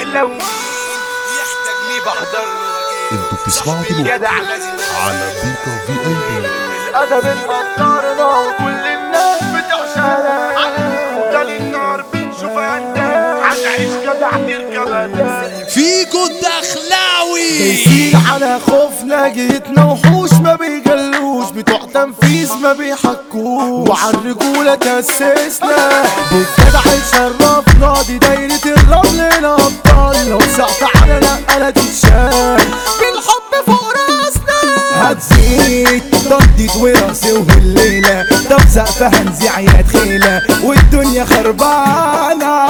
لو يحتاجني بحضر انتوا بتسمعوا دلوقتي جدع لازم على بيكا في اي بي الادب مقدرنا وكل الناس بتعشقنا ده النار بنشوفها انت هتعيش جدع تركب فيكو الدخلاوي دايسين على خوفنا جيتنا وحوش ما بيجلوش بتوع تنفيذ ما بيحكوش وعلى الرجولة تأسسنا بالجدع شرفنا دي دايرة الرمل الأبطال لو سقط على نقلة تتشال بالحب فوق راسنا هتزيد ضدت وراسي وهالليلة طب سقفها نزيع يا تخيلة والدنيا خربانة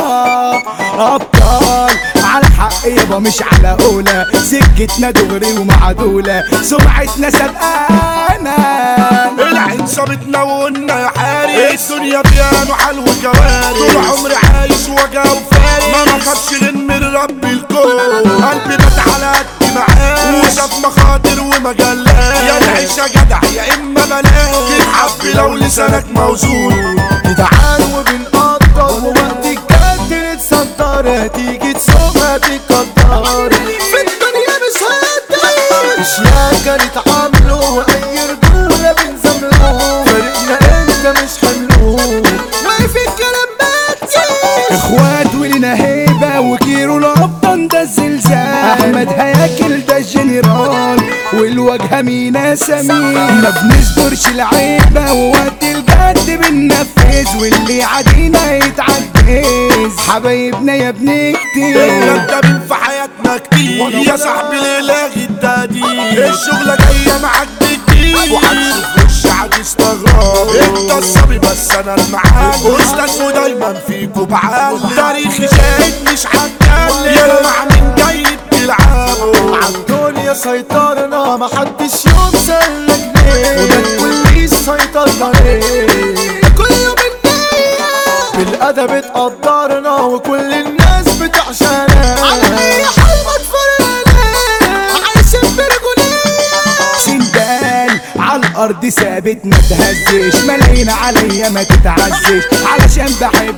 أبطال على حق يابا مش على أولى سكتنا دغري ومعدولة سمعتنا سبقانا العين صابتنا وقلنا يا حارس الدنيا بيانو حلو كوارث طول عمري عايش وجع وفارس ما بخافش غير من رب الكون قلبي مات على قد معاه وشاف مخاطر ومجلات يا العيشة جدع يا اما بلاش تتحب لو لسانك موزون جدعان وبنقدر ووقت الجد نتصدر هتيجي تسوق تقدر في الدنيا مش هقدر اشياء نتعاملوا واي رجولة بنزملوا فرقنا انت مش حملوه واقف الكلام باتي اخوات ولنا هيبة وكيرو الابطن ده الزلزال احمد هياكل ده الجنرال والواجهة مينا سمين ما بنصبرش العيبة ووقت الجد بننفذ واللي عادينا يتعجز حبايبنا يا بنكتير الندمين في حياتنا كتير يا صاحبي الاغي التهديد الشغلة جاية معاك بكتير وهتشوف وش هتستغرب انت الصبي بس انا المعلم استاذ ودايما فيكوا بعلم تاريخي شاهد مش هتكلم يا مع مين جاي بتلعبوا عالدنيا سيطرنا محدش يوم سلك ليه وده الكل سيطر عليه ده كله بالنية بالأدب اتقدرنا وكل الناس بتعشانا على أي حال ما تفرقنا عايشين برجولية سندال على الأرض ثابت ما تهزش ملايين عليا ما تتعزش علشان بحب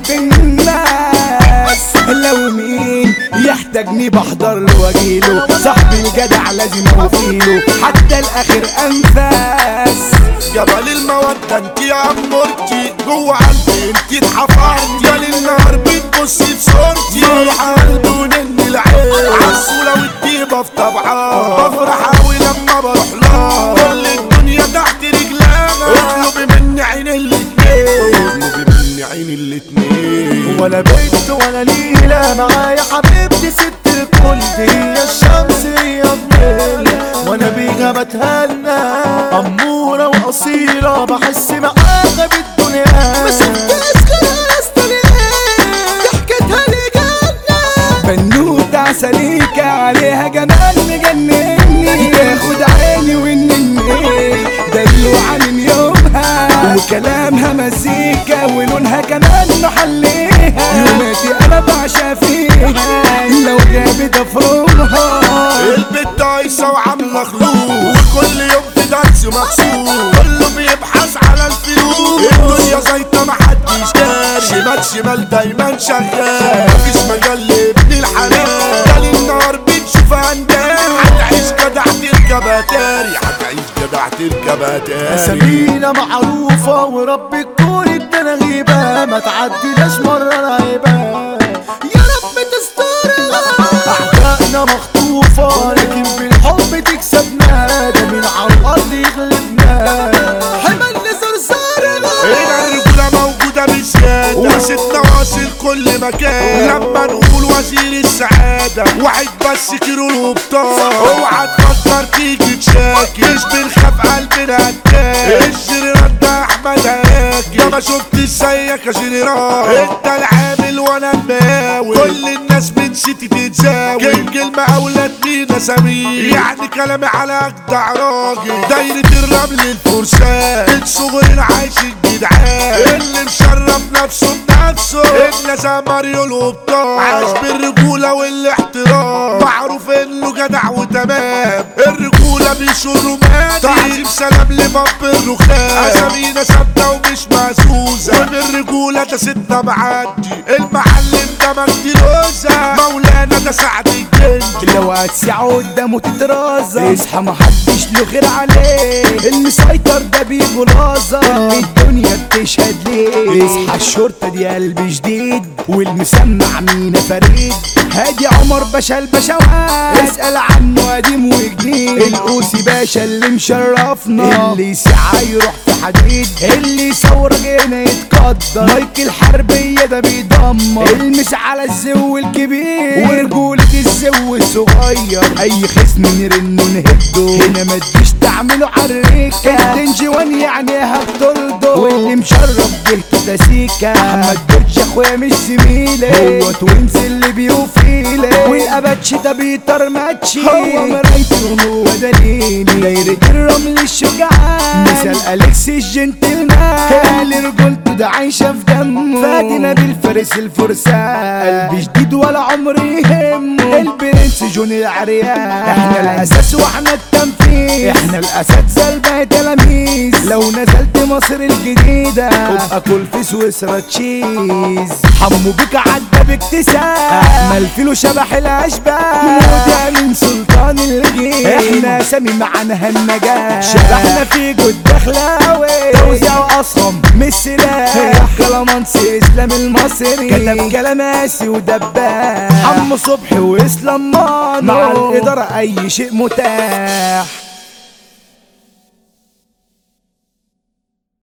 الناس لو مين يحتاجني بحضر له واجيله صاحبي الجدع لازم اوفيله حتى الاخر انفاس جبل المودة انت يا عمورتي جوه قلبي انت اتحفرتي جال النهار بتبصي في صورتي بروح قلبي ونني العين عالصورة والطيبة في طبعها بفرح اوي لما بروح لها كل الدنيا تحت رجلها اطلبي مني عين الاتنين اطلبي مني عين الاتنين ولا بنت ولا ليلة معايا حبيبتي ست الكل دي هي الشمس هي الظل وانا بيها بتهنى أمورة وأصيلة بحس معاها بالدنيا ما شفتش خلاص ضحكتها لي جنة بنوتة عسليكة عليها جمال مجنني تاخد عيني ونني دلوعة من يومها وكلامها مزيكا ولونها كمان محليها يوماتي انا بعشق فيها لو غابت افرمها البت عايشة وعاملة خلوق وكل يوم في درس مخصوص كله بيبحث على الفلوس الدنيا زيطة محدش داري شمال شمال دايما شغال مفيش مجال لابن الحلال جالي النهار بتشوف اندال هتعيش جدع تركب اتاري هتعيش جدع تركب اتاري اسامينا معروفة ورب الكون ادانا غيبة ما تعديناش مرة العيبة يا رب تسترنا اعدائنا مخطوفة لكن بالحب تكسبنا ده من على الارض يغلبنا حمل زرزارنا هنا الرجولة موجودة بزيادة وستنا واصل كل مكان لما نقول وزير السعادة واحد بس كيلو الهبطان اوعى تفكر تيجي تشاكي مش بنخاف قلبنا هتاك الجنرال ده احمد هاكي يا ما شفتش زيك يا جنرال انت العامل وانا المقاول كل الناس من سيتي تتزاوي كم كلمة اولاد لينا سمير يعني كلامي على اجدع راجل دايرة الرمل الفرسان من صغرنا عايش الجدعان اللي مشرف نفسه بنفسه ابن زماريو الهبطان عاش بالرجولة والاحترام معروف انه جدع وتمام الرجولة شبيش الروماني تعظيم سلام لباب الرخام اسامينا ثابته ومش مهزوزه وبالرجوله ده ستة معدي المعلم ده مجدي لوزة مولانا ده سعد الجندي لو هتسيع قدامه تترازى اصحى محدش له غير عليه المسيطر ده بيجو لازا اللي الدنيا بتشهد ليه اصحى الشرطة دي قلب جديد والمسمع مينا فريد هادي عمر باشا البشوات اسأل عنه قديم وجديد القوسي باشا اللي مشرفنا اللي ساعة يروح في حديد اللي يصور جينا يتقدر مايك الحربية ده بيدمر المس على الزو الكبير ورجولة الزو الصغير اي خصم نرنه نهده هنا ما تجيش تعمله عريكة الدنجوان يعني هتطرده واللي مشرف جهته ده سيكا محمد بيتش اخويا مش زميلي هو توينز اللي بيوفيلي والاباتش ده بيطر ماتشي هو مرايته هو دليلي دايرة الرمل الشجعان مثال اليكس الجنتلمان اللي رجولته ده عايشة في دمه فادينا بالفارس الفرسان قلبي جديد ولا عمري يهمه البرنس جون العريان احنا الاساس واحنا التنفيذ احنا الاساتذه الباقي تلاميذ لو نزلت مصر الجديدة ابقى كل في سويسرا تشيز حمو بيك عدى باكتساب احمل فيلو شبح الاشباح وده من سلطان الجيل احنا سامي معانا هالنجاة شبحنا في جد دخلاوي توزيع اصهم مش سلاح كلامانسي اسلام المصري كتب كلاماسي ودباح حمو صبحي واسلام مانو مع الاداره اي شيء متاح